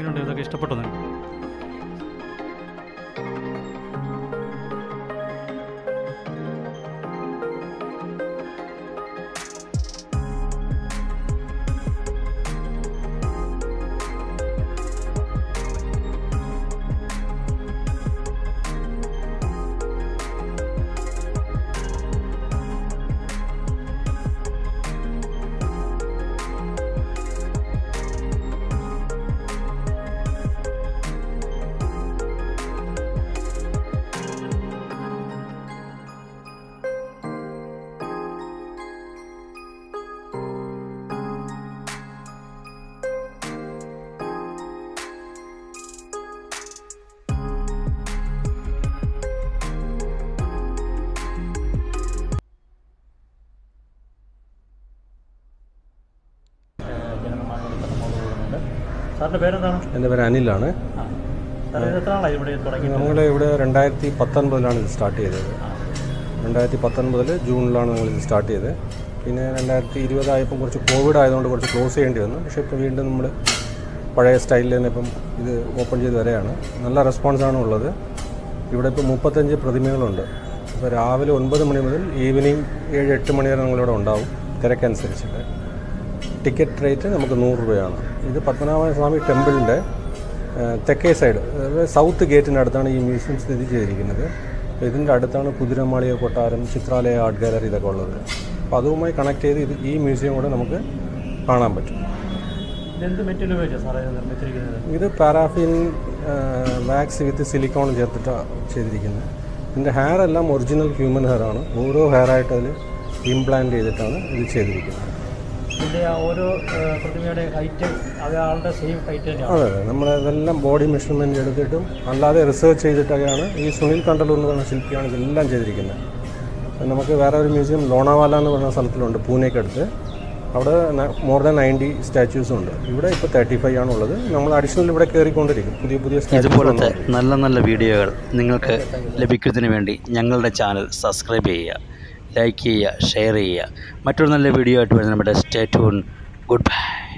എങ്ങനെയുണ്ട് ഇതൊക്കെ ഇഷ്ടപ്പെട്ടോ നിങ്ങൾക്ക് സാറിൻ്റെ പേരെന്താണ് എൻ്റെ പേര് അനിലാണ് ആ സാർ ഇത് എത്ര നാളായി ഇവിടെ തുടങ്ങി നമ്മൾ ഇവിടെ രണ്ടായിരത്തി പത്തൊൻപതിലാണ് ഇത് സ്റ്റാർട്ട് ചെയ്തത് രണ്ടായിരത്തി പത്തൊൻപതിൽ ജൂണിലാണ് നമ്മൾ ഇത് സ്റ്റാർട്ട് ചെയ്തത് പിന്നെ രണ്ടായിരത്തി ഇരുപതായപ്പം കുറച്ച് കോവിഡ് ആയതുകൊണ്ട് കുറച്ച് ക്ലോസ് ചെയ്യേണ്ടി വന്നു പക്ഷേ ഇപ്പോൾ വീണ്ടും നമ്മൾ പഴയ സ്റ്റൈലിൽ തന്നെ ഇപ്പം ഇത് ഓപ്പൺ ചെയ്ത് വരെയാണ് നല്ല റെസ്പോൺസാണ് ഉള്ളത് ഇവിടെ ഇപ്പോൾ മുപ്പത്തഞ്ച് പ്രതിമകളുണ്ട് ഇപ്പോൾ രാവിലെ ഒൻപത് മണി മുതൽ ഈവനിങ് ഏഴ് എട്ട് മണി വരെ നമ്മളിവിടെ ഉണ്ടാവും തിരക്കനുസരിച്ചിട്ട് ടിക്കറ്റ് റേറ്റ് നമുക്ക് നൂറ് രൂപയാണ് ഇത് പത്മനാഭ സ്വാമി ടെമ്പിളിൻ്റെ തെക്കേ സൈഡ് അതായത് സൗത്ത് ഗേറ്റിൻ്റെ അടുത്താണ് ഈ മ്യൂസിയം സ്ഥിതി ചെയ്തിരിക്കുന്നത് അപ്പോൾ ഇതിൻ്റെ അടുത്താണ് കുതിരമാളിക കൊട്ടാരം ചിത്രാലയ ആർട്ട് ഗാലറി ഇതൊക്കെ ഉള്ളത് അപ്പോൾ അതുമായി കണക്ട് ചെയ്ത് ഇത് ഈ മ്യൂസിയം കൂടെ നമുക്ക് കാണാൻ പറ്റും ഇതെന്ത് മെറ്റീരിയൽ ഉപയോഗിച്ചാണ് സാറേ ഇത് നിർമ്മിച്ചിരിക്കുന്നത് ഇത് പാരാഫിൻ വാക്സ് വിത്ത് സിലിക്കോൺ ചേർത്തിട്ടാണ് ചെയ്തിരിക്കുന്നത് ഇതിൻ്റെ ഹെയർ എല്ലാം ഒറിജിനൽ ഹ്യൂമൻ ഹെയർ ആണ് ഓരോ ഹെയർ ആയിട്ട് അതിൽ ഇംപ്ലാന്റ് ചെയ്തിട്ടാണ് ഇത് ചെയ്തിരിക്കുന്നത് ഇതിൻ്റെ ആ ഓരോ ആ, പ്രതിമയുടെ ഹൈറ്റ് അത് ആളുടെ സെയിം ഹൈറ്റ് തന്നെയാണ് അതെ അതെ നമ്മൾ ഇതെല്ലാം ബോഡി മെഷർമെൻറ്റ് എടുത്തിട്ടും അല്ലാതെ റിസർച്ച് ചെയ്തിട്ടൊക്കെയാണ് ഈ സുനിൽ കണ്ടലൂർ എന്ന് പറയുന്ന ശില്പിയാണ് ഇതെല്ലാം ചെയ്തിരിക്കുന്നത് അത് നമുക്ക് വേറെ ഒരു മ്യൂസിയം ലോണാവാല എന്ന് പറയുന്ന സ്ഥലത്തിലുണ്ട് പൂനെക്കടുത്ത് അവിടെ മോർ ദാൻ നയൻറ്റി സ്റ്റാച്യൂസും ഉണ്ട് ഇവിടെ ഇപ്പോൾ തേർട്ടി ഫൈവ് ആണുള്ളത് നമ്മൾ അഡീഷണൽ ഇവിടെ കയറിക്കൊണ്ടിരിക്കും പുതിയ പുതിയ ഇതുപോലത്തെ സ്റ്റാച്യൂസ് നല്ല നല്ല വീഡിയോകൾ നിങ്ങൾക്ക് ലഭിക്കുന്നതിന് വേണ്ടി ഞങ്ങളുടെ ചാനൽ സബ്സ്ക്രൈബ് ചെയ്യുക ലൈക്ക് ചെയ്യുക ഷെയർ ചെയ്യുക മറ്റൊരു നല്ല വീഡിയോ ആയിട്ട് വരുന്ന നമ്മുടെ സ്റ്റേ ട്യൂൺ ഗുഡ് ബൈ